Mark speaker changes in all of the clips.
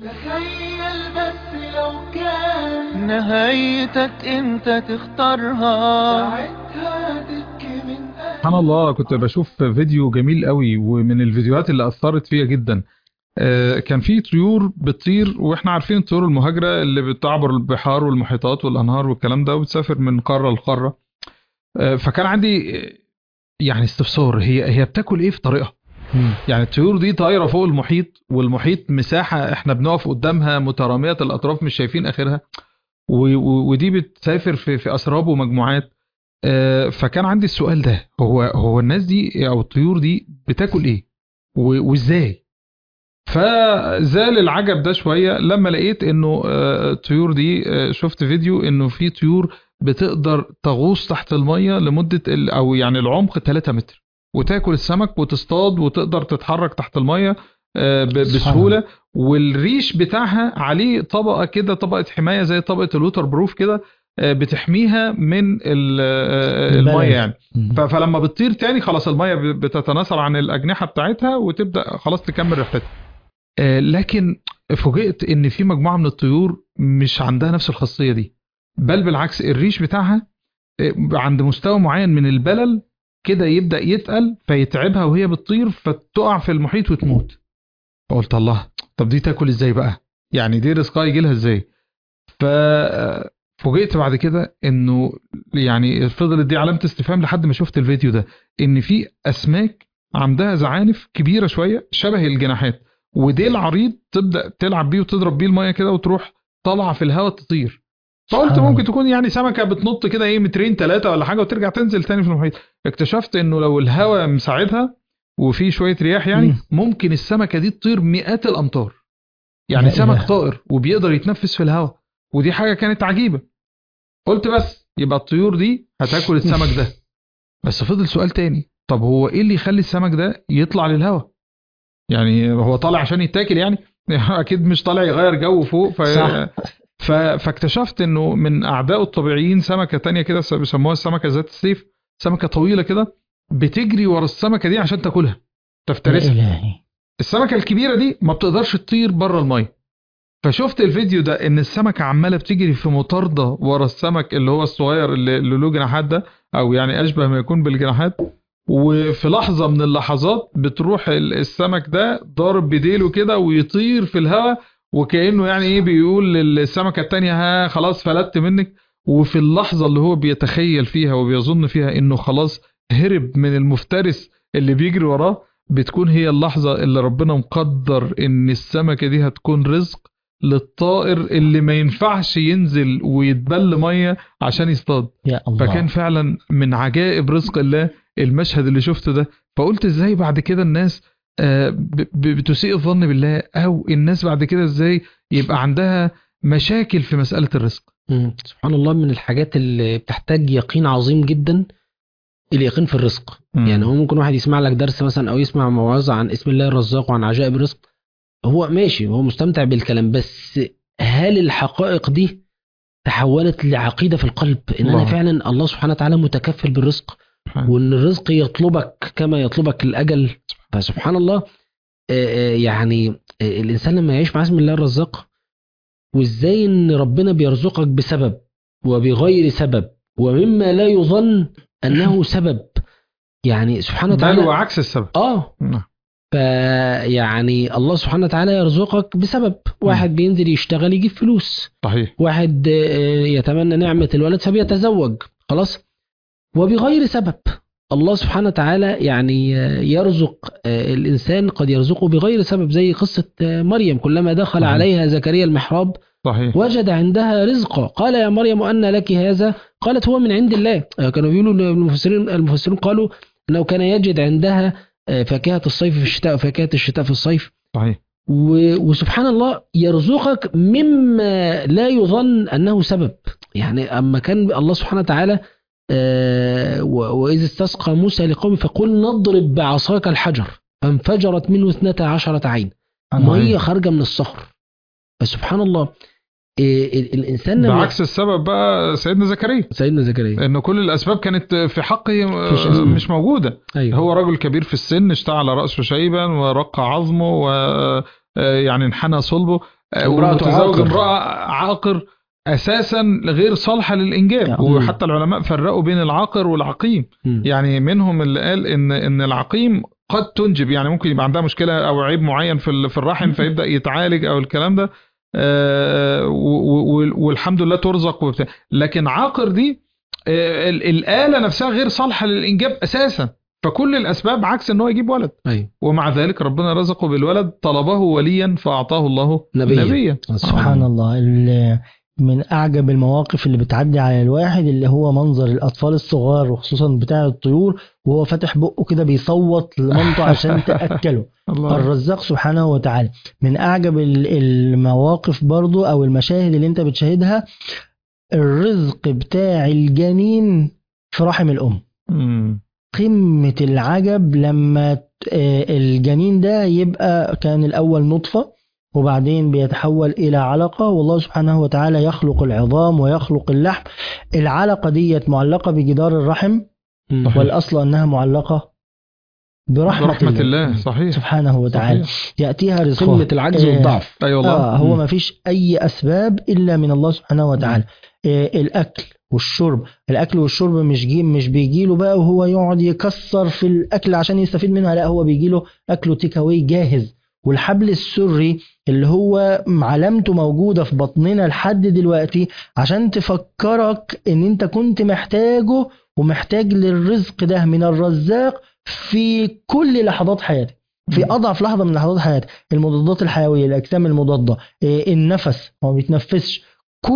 Speaker 1: تخيل بس لو كان نهايتك انت تختارها ساعتها تبكي من قلبك
Speaker 2: سبحان الله كنت بشوف فيديو جميل قوي ومن الفيديوهات اللي اثرت فيا جدا آه، كان في طيور بتطير واحنا عارفين الطيور المهاجره اللي بتعبر البحار والمحيطات والانهار والكلام ده وبتسافر من قاره لقاره آه، فكان عندي آه، يعني استفسار هي هي بتاكل ايه في طريقها يعني الطيور دي طايره فوق المحيط والمحيط مساحه احنا بنقف قدامها متراميه الاطراف مش شايفين اخرها و- و- ودي بتسافر في في اسراب ومجموعات آه، فكان عندي السؤال ده هو هو الناس دي او الطيور دي بتاكل ايه و- وازاي فزال العجب ده شويه لما لقيت انه آه، الطيور دي آه، شفت فيديو انه في طيور بتقدر تغوص تحت الميه لمده ال- او يعني العمق 3 متر وتاكل السمك وتصطاد وتقدر تتحرك تحت الميه آه، ب- بسهوله والريش بتاعها عليه طبقه كده طبقه حمايه زي طبقه الوتر بروف كده آه، بتحميها من ال- آه،
Speaker 3: البلد.
Speaker 2: الميه يعني
Speaker 3: مم.
Speaker 2: ف- فلما بتطير تاني خلاص الميه ب- بتتناثر عن الاجنحه بتاعتها وتبدا خلاص تكمل رحلتها آه، لكن فوجئت ان في مجموعه من الطيور مش عندها نفس الخاصيه دي بل بالعكس الريش بتاعها آه، عند مستوى معين من البلل كده يبدا يتقل فيتعبها وهي بتطير فتقع في المحيط وتموت فقلت الله طب دي تاكل ازاي بقى يعني دي رزقها يجي لها ازاي ففوجئت بعد كده انه يعني فضلت دي علامه استفهام لحد ما شفت الفيديو ده ان في اسماك عندها زعانف كبيره شويه شبه الجناحات وديل عريض تبدا تلعب بيه وتضرب بيه الميه كده وتروح طالعه في الهواء تطير فقلت
Speaker 3: سبحان
Speaker 2: ممكن
Speaker 3: الله.
Speaker 2: تكون يعني سمكه بتنط كده ايه مترين ثلاثه ولا حاجه وترجع تنزل تاني في المحيط اكتشفت انه لو الهواء مساعدها وفي شويه رياح يعني
Speaker 3: مم.
Speaker 2: ممكن السمكه دي تطير مئات الامتار يعني
Speaker 3: لا
Speaker 2: سمك
Speaker 3: إله.
Speaker 2: طائر وبيقدر يتنفس في الهواء ودي حاجه كانت عجيبه قلت بس يبقى الطيور دي هتاكل السمك ده بس فضل سؤال تاني طب هو ايه اللي يخلي السمك ده يطلع للهواء يعني هو طالع عشان يتاكل يعني اكيد مش طالع يغير جو فوق ف...
Speaker 3: صح.
Speaker 2: ف... فاكتشفت انه من اعدائه الطبيعيين سمكه تانية كده بيسموها السمكه ذات السيف سمكه طويله كده بتجري ورا السمكه دي عشان تاكلها
Speaker 3: يا
Speaker 2: تفترسها
Speaker 3: إلهي
Speaker 2: السمكه الكبيره دي ما بتقدرش تطير بره الميه فشفت الفيديو ده ان السمكه عماله بتجري في مطارده ورا السمك اللي هو الصغير اللي اللي له جناحات ده او يعني اشبه ما يكون بالجناحات وفي لحظه من اللحظات بتروح ال- السمك ده ضارب بديله كده ويطير في الهواء وكانه يعني ايه بيقول للسمكه التانية ها خلاص فلتت منك وفي اللحظه اللي هو بيتخيل فيها وبيظن فيها انه خلاص هرب من المفترس اللي بيجري وراه بتكون هي اللحظه اللي ربنا مقدر ان السمكه دي هتكون رزق للطائر اللي ما ينفعش ينزل ويتبل ميه عشان يصطاد
Speaker 3: يا الله
Speaker 2: فكان فعلا من عجائب رزق الله المشهد اللي شفته ده فقلت ازاي بعد كده الناس آه، ب- ب- بتسيء الظن بالله او الناس بعد كده ازاي يبقى عندها مشاكل في مسألة الرزق
Speaker 3: مم. سبحان الله من الحاجات اللي بتحتاج يقين عظيم جدا اليقين في الرزق
Speaker 2: مم.
Speaker 3: يعني هو ممكن واحد يسمع لك درس مثلا او يسمع موعظه عن اسم الله الرزاق وعن عجائب الرزق هو ماشي هو مستمتع بالكلام بس هل الحقائق دي تحولت لعقيده في القلب ان انا
Speaker 2: الله.
Speaker 3: فعلا الله سبحانه وتعالى متكفل بالرزق وان الرزق يطلبك كما يطلبك الاجل فسبحان الله آه، آه، يعني آه، الانسان لما يعيش مع اسم الله الرزاق وازاي ان ربنا بيرزقك بسبب وبغير سبب ومما لا يظن انه سبب يعني سبحانه
Speaker 2: بل
Speaker 3: وتعالى
Speaker 2: وعكس السبب
Speaker 3: اه
Speaker 2: نعم.
Speaker 3: فيعني الله سبحانه وتعالى يرزقك بسبب واحد بينزل يشتغل يجيب فلوس
Speaker 2: صحيح
Speaker 3: واحد آه، يتمنى نعمة الولد فبيتزوج خلاص وبغير سبب الله سبحانه وتعالى يعني آه، يرزق آه، الإنسان قد يرزقه بغير سبب زي قصة آه، مريم كلما دخل
Speaker 2: صحيح.
Speaker 3: عليها زكريا المحراب
Speaker 2: صحيح
Speaker 3: وجد عندها رزقا قال يا مريم أن لك هذا قالت هو من عند الله آه، كانوا بيقولوا المفسرين المفسرين قالوا أنه كان يجد عندها آه، فاكهة الصيف في الشتاء وفاكهة الشتاء في الصيف
Speaker 2: صحيح
Speaker 3: و- وسبحان الله يرزقك مما لا يظن انه سبب يعني اما كان الله سبحانه وتعالى آه، و- واذ استسقى موسى لقومه فقل نضرب بعصاك الحجر فانفجرت منه اثنتا عشرة عين ميه خارجه من الصخر فسبحان الله آه، ال- الانسان لما
Speaker 2: بعكس السبب بقى سيدنا زكريا
Speaker 3: سيدنا زكريا
Speaker 2: ان كل الاسباب كانت في حقه
Speaker 3: مفيش أسباب.
Speaker 2: مش موجوده
Speaker 3: ايوه
Speaker 2: هو رجل كبير في السن اشتعل رأسه شيبا ورق عظمه و آه، يعني انحنى صلبه آه،
Speaker 3: امرأة
Speaker 2: ومتزوج
Speaker 3: عاقر.
Speaker 2: امراه عاقر اساسا غير صالحه للانجاب
Speaker 4: نعم.
Speaker 2: وحتى العلماء فرقوا بين العاقر والعقيم
Speaker 3: مم.
Speaker 2: يعني منهم اللي قال ان ان العقيم قد تنجب يعني ممكن يبقى عندها مشكله او عيب معين في ال- في الرحم فيبدا يتعالج او الكلام ده آه، و- و- والحمد لله ترزق وبتاع لكن عاقر دي آه، ال- الاله نفسها غير صالحه للانجاب اساسا فكل الاسباب عكس ان هو يجيب ولد
Speaker 3: ايوه
Speaker 2: ومع ذلك ربنا رزقه بالولد طلبه وليا فاعطاه الله
Speaker 3: نبيا.
Speaker 2: نبيا
Speaker 4: سبحان الله ال- من أعجب المواقف اللي بتعدي على الواحد اللي هو منظر الأطفال الصغار وخصوصا بتاع الطيور وهو فاتح بقه كده بيصوت لمامته عشان تأكله
Speaker 2: الله
Speaker 4: الرزاق سبحانه وتعالى من أعجب ال- المواقف برضو أو المشاهد اللي أنت بتشاهدها الرزق بتاع الجنين في رحم الأم
Speaker 2: مم.
Speaker 4: قمة العجب لما ت- آه، الجنين ده يبقى كان الأول نطفة وبعدين بيتحول إلى علقة والله سبحانه وتعالى يخلق العظام ويخلق اللحم العلقة ديت معلقة بجدار الرحم
Speaker 3: مم.
Speaker 2: صحيح.
Speaker 4: والأصل أنها معلقة برحمة,
Speaker 2: برحمة الله صحيح
Speaker 4: سبحانه وتعالى
Speaker 2: صحيح.
Speaker 4: يأتيها رزقها
Speaker 3: قمه العجز
Speaker 4: آه،
Speaker 3: والضعف
Speaker 2: اي والله
Speaker 4: آه هو
Speaker 3: مم.
Speaker 4: ما فيش أي أسباب إلا من الله سبحانه وتعالى آه الأكل والشرب الأكل والشرب مش جي مش بيجيله بقى وهو يقعد يكسر في الأكل عشان يستفيد منها لا هو بيجيله أكله تيك أواي جاهز والحبل السري اللي هو علامته موجودة في بطننا لحد دلوقتي عشان تفكرك ان انت كنت محتاجه ومحتاج للرزق ده من الرزاق في كل لحظات حياتك في
Speaker 2: مم.
Speaker 4: اضعف لحظه من لحظات حياتك المضادات الحيويه الاجسام المضاده إيه، النفس هو ما بيتنفسش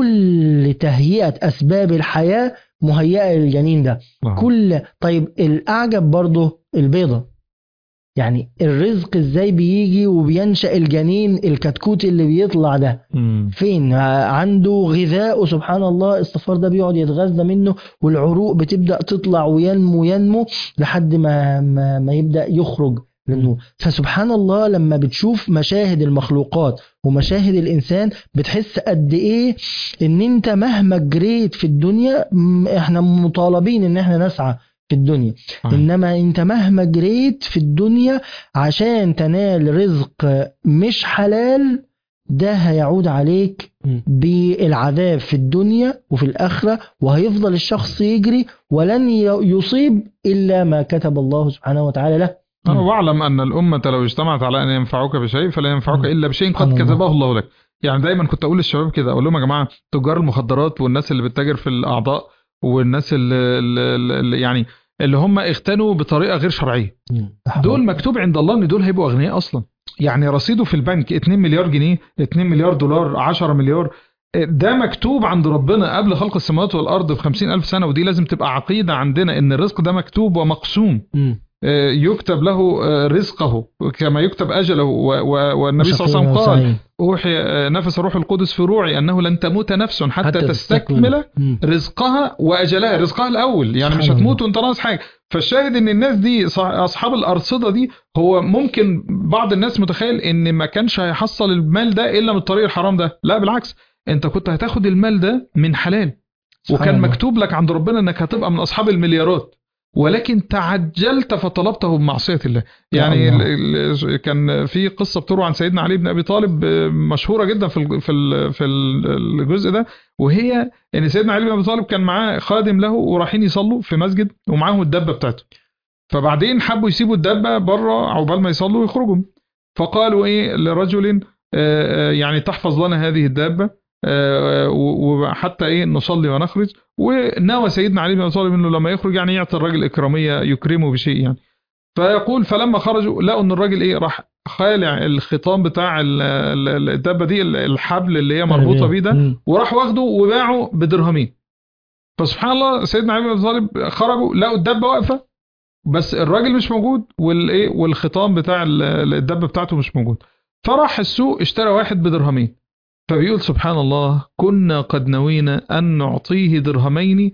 Speaker 4: كل تهيئه اسباب الحياه مهيئه للجنين ده
Speaker 2: الله.
Speaker 4: كل طيب الاعجب برضه البيضه يعني الرزق ازاي بيجي وبينشا الجنين الكتكوت اللي بيطلع ده
Speaker 2: مم.
Speaker 4: فين عنده غذاء سبحان الله الصفار ده بيقعد يتغذى منه والعروق بتبدا تطلع وينمو ينمو لحد ما ما, ما يبدا يخرج للنور فسبحان الله لما بتشوف مشاهد المخلوقات ومشاهد الانسان بتحس قد ايه ان انت مهما جريت في الدنيا م- احنا مطالبين ان احنا نسعى في الدنيا
Speaker 2: آه.
Speaker 4: انما انت مهما جريت في الدنيا عشان تنال رزق مش حلال ده هيعود عليك
Speaker 3: مم.
Speaker 4: بالعذاب في الدنيا وفي الآخرة وهيفضل الشخص يجري ولن ي- يصيب إلا ما كتب الله سبحانه وتعالى له
Speaker 2: آه، واعلم ان الامه لو اجتمعت على ان ينفعوك بشيء فلا ينفعوك
Speaker 4: مم.
Speaker 2: الا بشيء
Speaker 4: سبحان
Speaker 2: قد
Speaker 4: الله.
Speaker 2: كتبه الله لك يعني دايما كنت اقول للشباب كده اقول لهم يا جماعه تجار المخدرات والناس اللي بتتاجر في الاعضاء والناس اللي, اللي اللي يعني اللي هم اغتنوا بطريقه غير شرعيه دول مكتوب عند الله ان دول هيبقوا اغنياء اصلا يعني رصيده في البنك 2 مليار جنيه 2 مليار دولار 10 مليار ده مكتوب عند ربنا قبل خلق السماوات والارض ب 50 الف سنه ودي لازم تبقى عقيده عندنا ان الرزق ده مكتوب ومقسوم
Speaker 3: مم.
Speaker 2: آه، يكتب له آه، رزقه كما يكتب اجله و- و- والنبي صلى الله عليه وسلم قال اوحي آه، نفس روح القدس في روعي انه لن تموت نفس حتى,
Speaker 3: حتى
Speaker 2: تستكمل
Speaker 3: مم.
Speaker 2: رزقها واجلها رزقها الاول يعني مش
Speaker 4: سبحان
Speaker 2: هتموت وانت ناقص حاجه فالشاهد ان الناس دي صح- اصحاب الارصده دي هو ممكن بعض الناس متخيل ان ما كانش هيحصل المال ده الا من الطريق الحرام ده لا بالعكس انت كنت هتاخد المال ده من حلال
Speaker 4: سبحان
Speaker 2: وكان
Speaker 4: الله.
Speaker 2: مكتوب لك عند ربنا انك هتبقى من اصحاب المليارات ولكن تعجلت فطلبته بمعصيه الله
Speaker 4: يا
Speaker 2: يعني
Speaker 4: الله.
Speaker 2: ال- ال- كان في قصه بتروى عن سيدنا علي بن ابي طالب آه، مشهوره جدا في الج- في ال- في ال- الجزء ده وهي ان سيدنا علي بن ابي طالب كان معاه خادم له ورايحين يصلوا في مسجد ومعاهم الدبه بتاعته فبعدين حبوا يسيبوا الدبه بره عقبال ما يصلوا ويخرجوا فقالوا ايه لرجل آه، آه، يعني تحفظ لنا هذه الدابه آه، و- وحتى ايه نصلي ونخرج ونوى سيدنا علي بن ابي طالب انه لما يخرج يعني يعطي الراجل اكراميه يكرمه بشيء يعني فيقول فلما خرجوا لقوا ان الراجل ايه راح خالع الخطام بتاع ال- ال- الدابه دي ال- الحبل اللي هي مربوطه بيه ده
Speaker 4: مم.
Speaker 2: وراح واخده وباعه بدرهمين فسبحان الله سيدنا علي بن ابي طالب خرجوا لقوا الدابه واقفه بس الراجل مش موجود والايه والخطام بتاع ال- ال- الدابه بتاعته مش موجود فراح السوق اشترى واحد بدرهمين فبيقول سبحان الله كنا قد نوينا ان نعطيه درهمين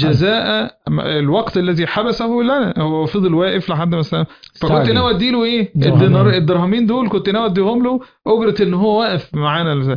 Speaker 2: جزاء الوقت الذي حبسه لنا هو فضل واقف لحد ما سلم فكنت
Speaker 3: استعجل.
Speaker 2: ناوي اديله ايه
Speaker 4: درهمين.
Speaker 2: الدينار الدرهمين دول كنت ناوي اديهم له اجره ان هو واقف معانا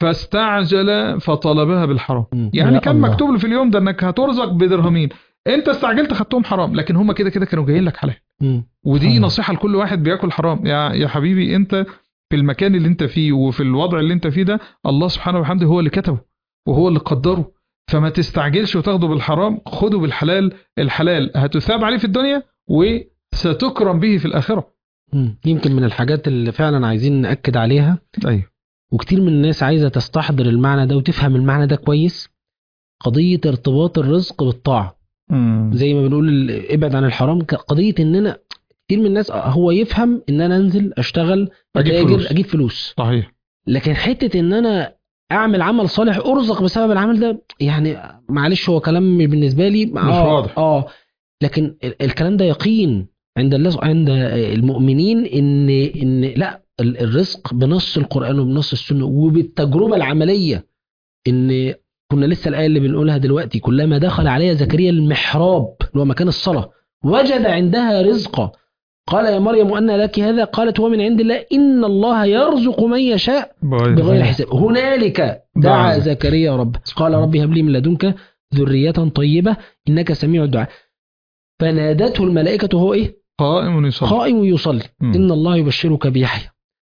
Speaker 2: فاستعجل فطلبها بالحرام
Speaker 3: مم.
Speaker 2: يعني
Speaker 4: يا
Speaker 2: كان
Speaker 4: الله.
Speaker 2: مكتوب له في اليوم ده انك هترزق بدرهمين انت استعجلت خدتهم حرام لكن هم كده كده كانوا جايين لك حلال
Speaker 3: مم.
Speaker 2: ودي
Speaker 4: سبحان الله.
Speaker 2: نصيحه لكل واحد بياكل حرام يا يا حبيبي انت في المكان اللي انت فيه وفي الوضع اللي انت فيه ده الله سبحانه وبحمده هو اللي كتبه وهو اللي قدره فما تستعجلش وتاخده بالحرام خده بالحلال الحلال هتثاب عليه في الدنيا وستكرم به في الآخرة
Speaker 3: مم. يمكن من الحاجات اللي فعلا عايزين نأكد عليها
Speaker 2: أيوه
Speaker 3: وكتير من الناس عايزة تستحضر المعنى ده وتفهم المعنى ده كويس قضية ارتباط الرزق بالطاعة زي ما بنقول ال- ابعد عن الحرام ك- قضية ان انا كتير من الناس هو يفهم ان انا انزل اشتغل
Speaker 2: أجيب
Speaker 3: اتاجر
Speaker 2: فلوس.
Speaker 3: اجيب فلوس
Speaker 2: صحيح
Speaker 3: لكن حتة ان انا اعمل عمل صالح ارزق بسبب العمل ده يعني معلش هو كلام بالنسبة لي مش
Speaker 2: واضح.
Speaker 3: اه لكن ال- الكلام ده يقين عند الله عند المؤمنين ان ان لا ال- الرزق بنص القرآن وبنص السنة وبالتجربة العملية ان كنا لسه الآية اللي بنقولها دلوقتي كلما دخل عليها زكريا المحراب اللي هو مكان الصلاة وجد عندها رزقا قال يا مريم أن لك هذا قالت هو من عند الله إن الله يرزق من يشاء بغير حساب هنالك دعا
Speaker 2: دعا.
Speaker 3: زكريا رب قال رب هب لي من لدنك ذرية طيبة إنك سميع الدعاء فنادته الملائكة وهو إيه
Speaker 2: قائم يصلي
Speaker 3: قائم يصلي
Speaker 2: مم.
Speaker 3: إن الله يبشرك بيحيى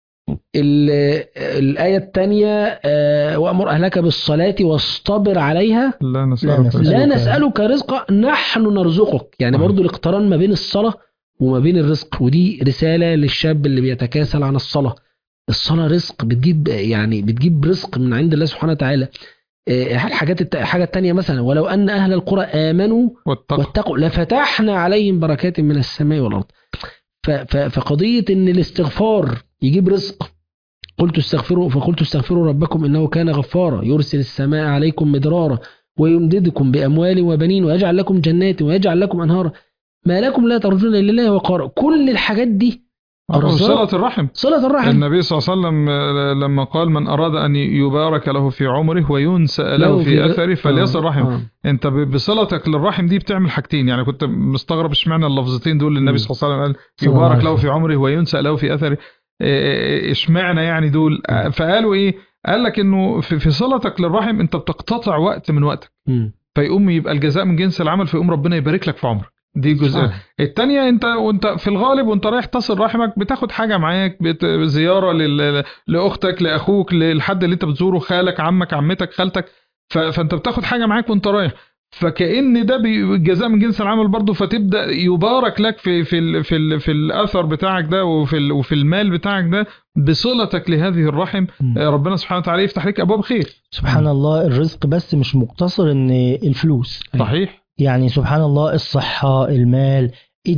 Speaker 3: ال- الآية الثانية آه، وأمر أهلك بالصلاة واصطبر عليها
Speaker 2: لا نسألك
Speaker 4: لا نسألك.
Speaker 3: لا
Speaker 4: نرزقك.
Speaker 3: نسألك رزقا نحن نرزقك يعني
Speaker 2: آه.
Speaker 3: برضو الاقتران ما بين الصلاة وما بين الرزق ودي رسالة للشاب اللي بيتكاسل عن الصلاة الصلاة رزق بتجيب يعني بتجيب رزق من عند الله سبحانه وتعالى آه، الحاجات الت- الحاجة التانية مثلا ولو أن أهل القرى آمنوا
Speaker 2: واتقوا
Speaker 3: واتقوا لفتحنا عليهم بركات من السماء والأرض ف- ف- فقضية إن الاستغفار يجيب رزق قلت استغفروا فقلت استغفروا ربكم إنه كان غفارا يرسل السماء عليكم مدرارا ويمددكم بأموال وبنين ويجعل لكم جنات ويجعل لكم أنهارا ما لكم لا ترجون لله وقارا كل الحاجات دي
Speaker 2: صلة الرحم
Speaker 3: صلة الرحم
Speaker 2: النبي صلى الله عليه وسلم آه، لما قال من أراد أن يبارك له في عمره وينسأ له
Speaker 3: لو
Speaker 2: في أثره فليصل
Speaker 3: آه،
Speaker 2: رحمه
Speaker 3: آه.
Speaker 2: انت ب- بصلتك للرحم دي بتعمل حاجتين يعني كنت مستغرب اشمعنى اللفظتين دول للنبي
Speaker 3: مم.
Speaker 2: صلى الله عليه وسلم
Speaker 4: صلى
Speaker 2: قال
Speaker 4: الله
Speaker 2: يبارك
Speaker 4: عليه
Speaker 2: له
Speaker 4: وسلم.
Speaker 2: في عمره وينسأ له في اثره اه، اشمعنى يعني دول اه، فقالوا ايه قال لك انه في في صلتك للرحم انت بتقتطع وقت من وقتك
Speaker 3: مم.
Speaker 2: فيقوم يبقى الجزاء من جنس العمل فيقوم ربنا يبارك لك في عمرك دي جزء
Speaker 3: آه.
Speaker 2: التانية انت وانت في الغالب وانت رايح تصل رحمك بتاخد حاجة معاك بت... زيارة لل... لاختك لاخوك للحد اللي انت بتزوره خالك عمك عمتك خالتك ف... فانت بتاخد حاجة معاك وانت رايح فكأن ده بي- الجزاء من جنس العمل برضه فتبدا يبارك لك في في ال في ال في الاثر بتاعك ده وفي ال وفي المال بتاعك ده بصلتك لهذه الرحم
Speaker 3: مم.
Speaker 2: آه، ربنا سبحانه وتعالى يفتح لك ابواب خير
Speaker 4: سبحان الله الرزق بس مش مقتصر ان الفلوس
Speaker 2: صحيح
Speaker 4: يعني سبحان الله الصحة المال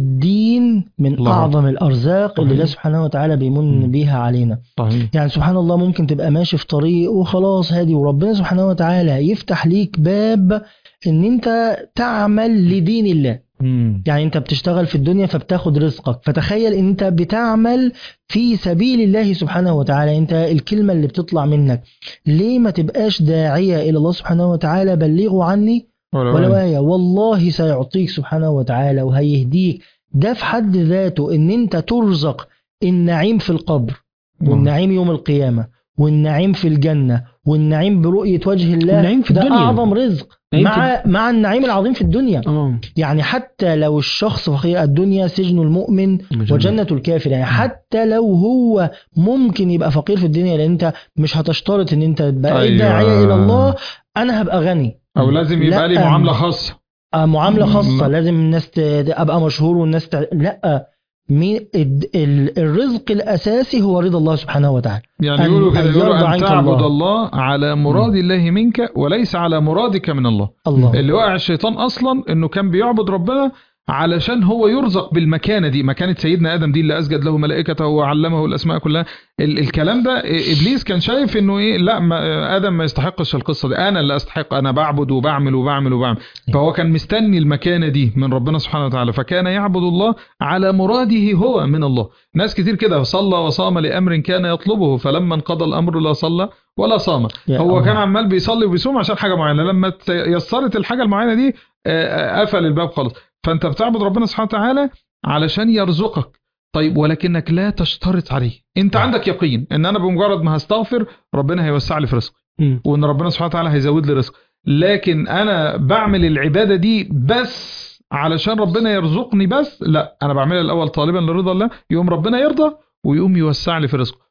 Speaker 4: الدين من
Speaker 2: الله.
Speaker 4: أعظم الأرزاق اللي
Speaker 2: صحيح.
Speaker 4: الله سبحانه وتعالى بيمن
Speaker 3: مم.
Speaker 4: بيها علينا
Speaker 2: صحيح
Speaker 4: يعني سبحان الله ممكن تبقى ماشي في طريق وخلاص هادي وربنا سبحانه وتعالى يفتح ليك باب ان انت تعمل لدين الله يعني انت بتشتغل في الدنيا فبتاخد رزقك فتخيل ان انت بتعمل في سبيل الله سبحانه وتعالى انت الكلمة اللي بتطلع منك ليه ما تبقاش داعية الى الله سبحانه وتعالى بلغوا عني
Speaker 2: ولو
Speaker 4: ولو
Speaker 2: أن-
Speaker 4: آية والله سيعطيك سبحانه وتعالى وهيهديك ده في حد ذاته ان انت ترزق النعيم في القبر والنعيم يوم القيامة والنعيم في الجنة والنعيم برؤية وجه الله
Speaker 3: والنعيم في
Speaker 4: ده
Speaker 3: الدنيا.
Speaker 4: أعظم رزق
Speaker 3: نعيم
Speaker 4: مع مع النعيم العظيم في الدنيا
Speaker 3: اه
Speaker 4: يعني حتى لو الشخص فقير الدنيا سجن المؤمن وجنة الكافر يعني حتى لو هو ممكن يبقى فقير في الدنيا لان انت مش هتشترط ان انت تبقى
Speaker 2: أيوة.
Speaker 4: داعية الى الله انا هبقى غني
Speaker 2: او لازم يبقى لي
Speaker 4: لا.
Speaker 2: معامله خاصه
Speaker 4: آه، معاملة خاصة
Speaker 2: لا.
Speaker 4: لازم الناس ت- ابقى مشهور والناس ت... لا مين الد- ال- الرزق الاساسي هو رضا الله سبحانه وتعالى
Speaker 2: يعني
Speaker 4: أن-
Speaker 2: يقولوا كده
Speaker 4: أن
Speaker 2: يقولوا
Speaker 4: يرضى
Speaker 2: ان
Speaker 4: عنك
Speaker 2: تعبد
Speaker 4: الله.
Speaker 2: الله على مراد الله منك وليس على مرادك من الله
Speaker 4: الله
Speaker 2: اللي وقع الشيطان اصلا انه كان بيعبد ربنا علشان هو يرزق بالمكانه دي مكانه سيدنا ادم دي اللي اسجد له ملائكته وعلمه الاسماء كلها ال الكلام ده إيه، ابليس كان شايف انه ايه لا ما ادم ما يستحقش القصه دي انا اللي استحق انا بعبد وبعمل وبعمل وبعمل فهو كان مستني المكانه دي من ربنا سبحانه وتعالى فكان يعبد الله على مراده هو من الله ناس كتير كده صلى وصام لامر كان يطلبه فلما انقضى الامر لا صلى ولا صام
Speaker 4: يا
Speaker 2: هو
Speaker 4: الله.
Speaker 2: كان عمال بيصلي وبيصوم عشان حاجه معينه لما ت- يسرت الحاجه المعينه دي آه، آه، قفل الباب خالص فانت بتعبد ربنا سبحانه وتعالى علشان يرزقك طيب ولكنك لا تشترط عليه انت عندك يقين ان انا بمجرد ما هستغفر ربنا هيوسع لي في رزقي
Speaker 3: مم.
Speaker 2: وان ربنا سبحانه وتعالى هيزود لي رزق لكن انا بعمل العباده دي بس علشان ربنا يرزقني بس لا انا بعملها الاول طالبا لرضا الله يقوم ربنا يرضى ويقوم يوسع لي في رزقه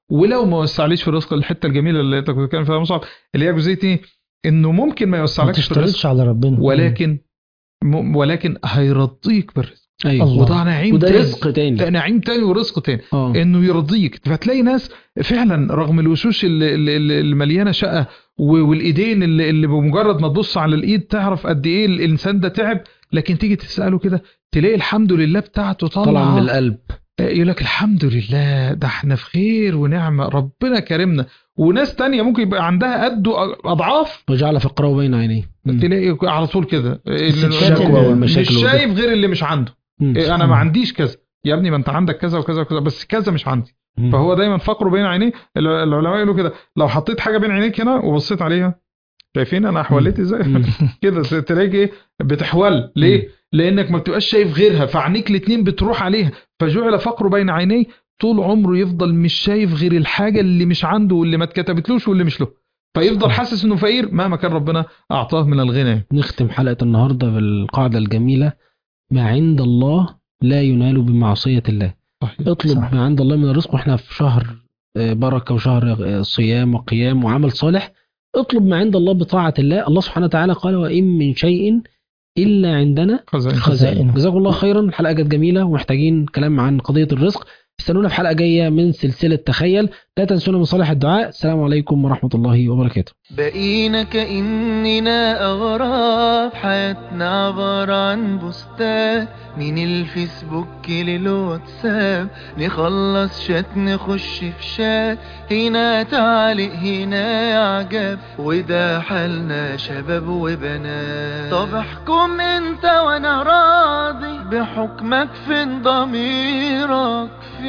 Speaker 2: ولو ما وسعليش في الرزق الحته الجميله اللي انت كنت بتتكلم فيها يا مصعب اللي هي جزئيه ايه انه ممكن ما
Speaker 4: ما
Speaker 2: يوسعلكش في الرزق
Speaker 4: تشترطش على ربنا
Speaker 2: ولكن م- ولكن هيرضيك بالرزق
Speaker 3: ايوه
Speaker 4: الله.
Speaker 2: وده نعيم
Speaker 3: وده
Speaker 2: تاني.
Speaker 3: رزق تاني
Speaker 2: ده نعيم تاني ورزق تاني
Speaker 3: اه
Speaker 2: انه يرضيك فتلاقي ناس فعلا رغم الوشوش اللي, اللي, اللي مليانه شقه و- والايدين اللي, اللي بمجرد ما تبص على الايد تعرف قد ايه الانسان ده تعب لكن تيجي تساله كده تلاقي الحمد لله بتاعته
Speaker 3: طالع
Speaker 2: طالعه
Speaker 3: من القلب
Speaker 2: يقول لك الحمد لله ده احنا في خير ونعمه ربنا كرمنا وناس تانية ممكن يبقى عندها قده اضعاف
Speaker 3: وجعل فقره بين عينيه مم.
Speaker 2: تلاقي على طول كده
Speaker 4: الستات
Speaker 2: مش
Speaker 4: اللي-
Speaker 3: والمشاكل
Speaker 2: شايف غير اللي مش عنده
Speaker 3: مم.
Speaker 2: إيه انا ما عنديش كذا يا ابني ما انت عندك كذا وكذا وكذا بس كذا مش عندي
Speaker 3: مم.
Speaker 2: فهو دايما فقره بين عينيه الع- العلماء يقولوا كده لو حطيت حاجه بين عينيك هنا وبصيت عليها شايفين انا حوليت ازاي
Speaker 3: مم.
Speaker 2: كده تلاقي ايه بتحول ليه لانك ما بتبقاش شايف غيرها فعينيك الاتنين بتروح عليها فجعل فقره بين عينيه طول عمره يفضل مش شايف غير الحاجه اللي مش عنده واللي ما اتكتبتلوش واللي مش له فيفضل حاسس انه فقير مهما كان ربنا اعطاه من الغنى
Speaker 3: نختم حلقة النهاردة بالقاعدة الجميلة ما عند الله لا ينال بمعصية الله
Speaker 2: صحيح
Speaker 3: اطلب
Speaker 4: صح.
Speaker 3: ما عند الله من الرزق واحنا في شهر آه، بركة وشهر آه، صيام وقيام وعمل صالح اطلب ما عند الله بطاعة الله الله سبحانه وتعالى قال وإن من شيء إلا عندنا
Speaker 2: خزائن
Speaker 3: خزائن
Speaker 4: خزائن.
Speaker 3: جزاكم الله خيرا الحلقة كانت جميلة ومحتاجين كلام عن قضية الرزق استنونا في حلقة جاية من سلسلة تخيل لا تنسونا من صالح الدعاء السلام عليكم ورحمة الله وبركاته
Speaker 1: بقينا كأننا أغراب حياتنا عبارة عن بوستات من الفيسبوك للواتساب نخلص شات نخش في شات هنا تعليق هنا إعجاب وده حالنا شباب وبنات طب احكم انت وانا راضي بحكمك فين ضميرك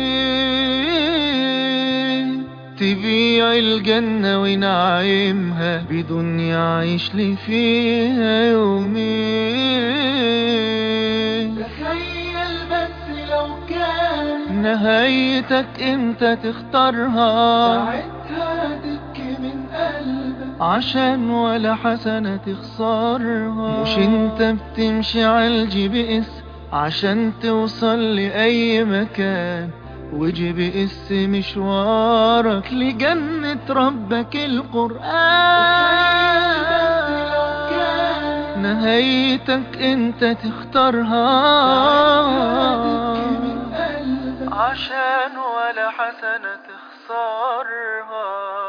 Speaker 1: فين تبيع الجنة ونعيمها بدنيا عيش لي فيها يومين تخيل بس لو كان نهايتك انت تختارها ساعتها تبكي من قلبك عشان ولا حسنة تخسرها مش انت بتمشي على الجي بي اس عشان توصل لأي مكان وجي بي اس مشوارك لجنة ربك القرآن نهايتك انت تختارها عشان ولا حسنة تخسرها